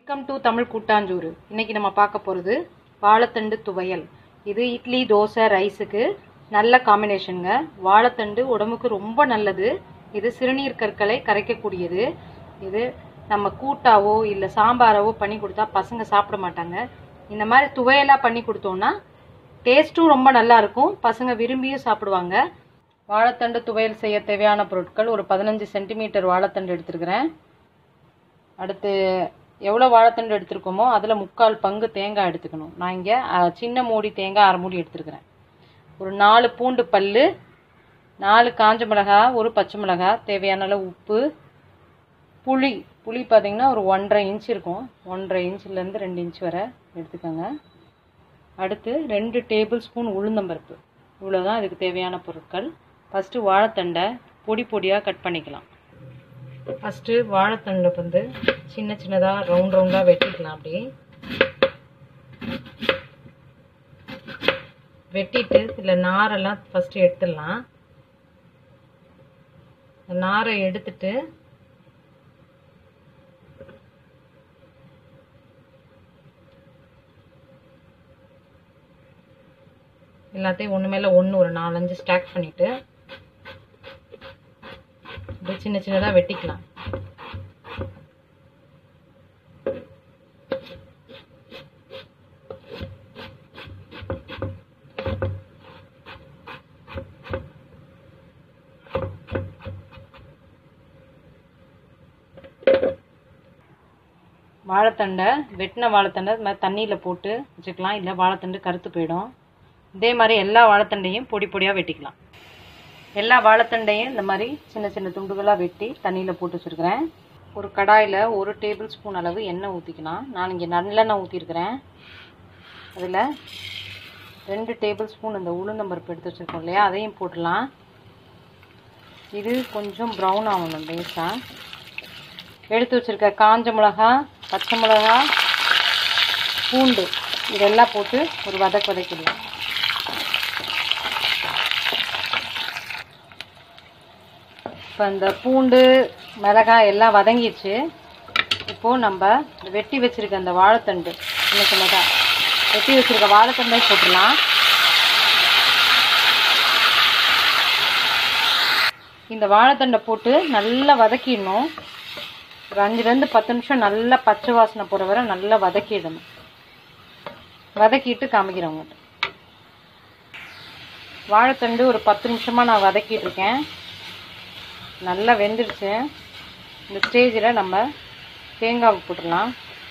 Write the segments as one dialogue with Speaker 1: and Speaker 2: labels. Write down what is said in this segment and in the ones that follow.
Speaker 1: welcome to Tamil கூட்டாஞ்சோறு இன்னைக்கு நம்ம பார்க்க போகிறது வாழைத்தண்டு துவையல் இது இட்லி தோசை ரைஸுக்கு நல்ல காம்பினேஷனுங்க வாழைத்தண்டு உடம்புக்கு ரொம்ப நல்லது இது சிறுநீர் கற்களை கரைக்கக்கூடியது இது நம்ம கூட்டாவோ இல்லை சாம்பாராவோ பண்ணி கொடுத்தா பசங்க சாப்பிட மாட்டாங்க இந்த மாதிரி துவையலாக பண்ணி கொடுத்தோம்னா டேஸ்ட்டும் ரொம்ப நல்லா இருக்கும் பசங்க விரும்பியும் சாப்பிடுவாங்க வாழைத்தண்டு துவையல் செய்ய தேவையான பொருட்கள் ஒரு பதினஞ்சு சென்டிமீட்டர் வாழைத்தண்டு எடுத்துருக்கிறேன் அடுத்து எவ்வளோ வாழைத்தண்டு எடுத்திருக்கோமோ அதில் முக்கால் பங்கு தேங்காய் எடுத்துக்கணும் நான் இங்கே சின்ன மூடி தேங்காய் அரை மூடி எடுத்துருக்கிறேன் ஒரு நாலு பூண்டு பல் நாலு காஞ்ச மிளகாய் ஒரு பச்சை மிளகாய் தேவையான அளவு உப்பு புளி புளி பார்த்தீங்கன்னா ஒரு ஒன்றரை இன்ச் இருக்கும் ஒன்றரை இன்ச்லேருந்து ரெண்டு இன்ச் வரை எடுத்துக்கோங்க அடுத்து ரெண்டு டேபிள் ஸ்பூன் உளுந்தம்பருப்பு இவ்வளோதான் இதுக்கு தேவையான பொருட்கள் ஃபஸ்ட்டு வாழைத்தண்டை பொடி பொடியாக கட் பண்ணிக்கலாம் ஃபஸ்ட்டு வாழைத்தண்டை வந்து சின்ன சின்னதாக ரவுண்ட் ரவுண்டாக வெட்டிக்கலாம் அப்படி வெட்டிட்டு இதில் நாரெல்லாம் ஃபஸ்ட்டு எடுத்துடலாம் நாரை எடுத்துட்டு எல்லாத்தையும் ஒன்று மேலே ஒன்று ஒரு நாலஞ்சு ஸ்டாக் பண்ணிவிட்டு இப்படி சின்ன சின்னதாக வெட்டிக்கலாம் வாழைத்தண்டை வெட்டின வாழைத்தண்டை இது மாதிரி தண்ணியில் போட்டு வச்சுக்கலாம் இல்லை வாழைத்தண்டு கருத்து போயிடும் இதே மாதிரி எல்லா வாழைத்தண்டையும் பொடி பொடியாக வெட்டிக்கலாம் எல்லா வாழைத்தண்டையும் இந்த மாதிரி சின்ன சின்ன துண்டுகளாக வெட்டி தண்ணியில் போட்டு வச்சுருக்கிறேன் ஒரு கடாயில் ஒரு டேபிள் ஸ்பூன் அளவு எண்ணெய் ஊற்றிக்கலாம் நான் இங்கே நல்லெண்ணெய் ஊற்றிருக்கிறேன் அதில் ரெண்டு டேபிள் ஸ்பூன் இந்த உளுந்தம்பருப்பு எடுத்து வச்சுருக்கோம் இல்லையா அதையும் போட்டுடலாம் இது கொஞ்சம் ப்ரௌன் ஆகணும் லேசாக எடுத்து வச்சுருக்க காஞ்ச மிளகா பச்சை மிளகா பூண்டு இதெல்லாம் போட்டு ஒரு வதக்கு வதக்கிடலாம் இப்போ இந்த பூண்டு மிளகாய் எல்லாம் வதங்கிடுச்சு இப்போது நம்ம வெட்டி வச்சுருக்க அந்த வாழைத்தண்டு சின்ன சின்னதாக வெட்டி வச்சுருக்க வாழைத்தண்டை போட்டுடலாம் இந்த வாழைத்தண்டை போட்டு நல்லா வதக்கிடணும் ஒரு அஞ்சுலேருந்து பத்து நிமிஷம் நல்லா பச்சை வாசனை போகிற வரை நல்லா வதக்கிடணும் வதக்கிட்டு காமிக்கிறேன் உங்கள்கிட்ட வாழைத்தண்டு ஒரு பத்து நிமிஷமாக நான் வதக்கிட்டு இருக்கேன் நல்லா வெந்துடுச்சு இந்த ஸ்டேஜில் நம்ம தேங்காய் போட்டுடலாம்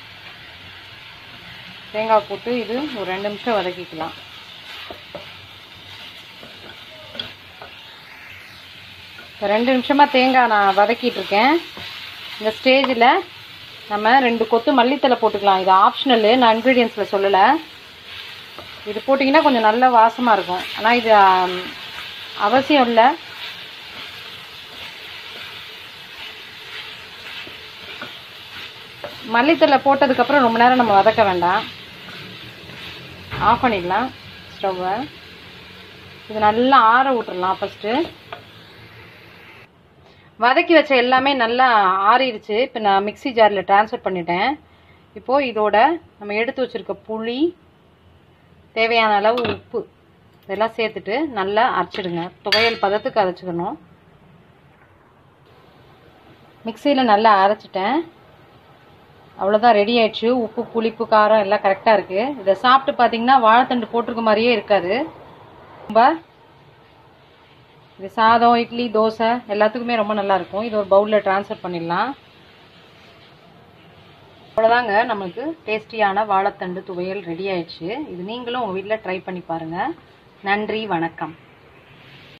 Speaker 1: தேங்காய் போட்டு இது ஒரு ரெண்டு நிமிஷம் வதக்கிக்கலாம் இப்போ ரெண்டு நிமிஷமாக தேங்காய் நான் வதக்கிட்டு இருக்கேன் இந்த ஸ்டேஜில் நம்ம ரெண்டு கொத்து மல்லித்தலை போட்டுக்கலாம் இது ஆப்ஷனலு நான் இன்க்ரீடியன்ஸில் சொல்லலை இது போட்டிங்கன்னா கொஞ்சம் நல்ல வாசமாக இருக்கும் ஆனால் இது ஆம், அவசியம் இல்லை மல்லித்தலை போட்டதுக்கப்புறம் ரொம்ப நேரம் நம்ம வதக்க வேண்டாம் ஆஃப் பண்ணிடலாம் ஸ்டவ்வை இது நல்லா ஆற விட்டுறலாம் ஃபஸ்ட்டு வதக்கி வச்ச எல்லாமே நல்லா ஆறிடுச்சு இப்போ நான் மிக்ஸி ஜாரில் ட்ரான்ஸ்ஃபர் பண்ணிட்டேன் இப்போது இதோட நம்ம எடுத்து வச்சுருக்க புளி தேவையான அளவு உப்பு இதெல்லாம் சேர்த்துட்டு நல்லா அரைச்சிடுங்க துவையல் பதத்துக்கு அரைச்சிக்கணும் மிக்சியில் நல்லா அரைச்சிட்டேன் அவ்வளோதான் ரெடி ஆயிடுச்சு உப்பு புளிப்பு காரம் எல்லாம் கரெக்டாக இருக்குது இதை சாப்பிட்டு பார்த்தீங்கன்னா வாழைத்தண்டு போட்டிருக்க மாதிரியே இருக்காது ரொம்ப இது சாதம் இட்லி தோசை எல்லாத்துக்குமே ரொம்ப நல்லா இருக்கும் இது ஒரு பவுலில் ட்ரான்ஸ்ஃபர் பண்ணிடலாம் அவ்வளோதாங்க நமக்கு டேஸ்டியான வாழைத்தண்டு துவையல் ரெடி ஆயிடுச்சு இது நீங்களும் உங்கள் வீட்டில் ட்ரை பண்ணி பாருங்கள் நன்றி வணக்கம்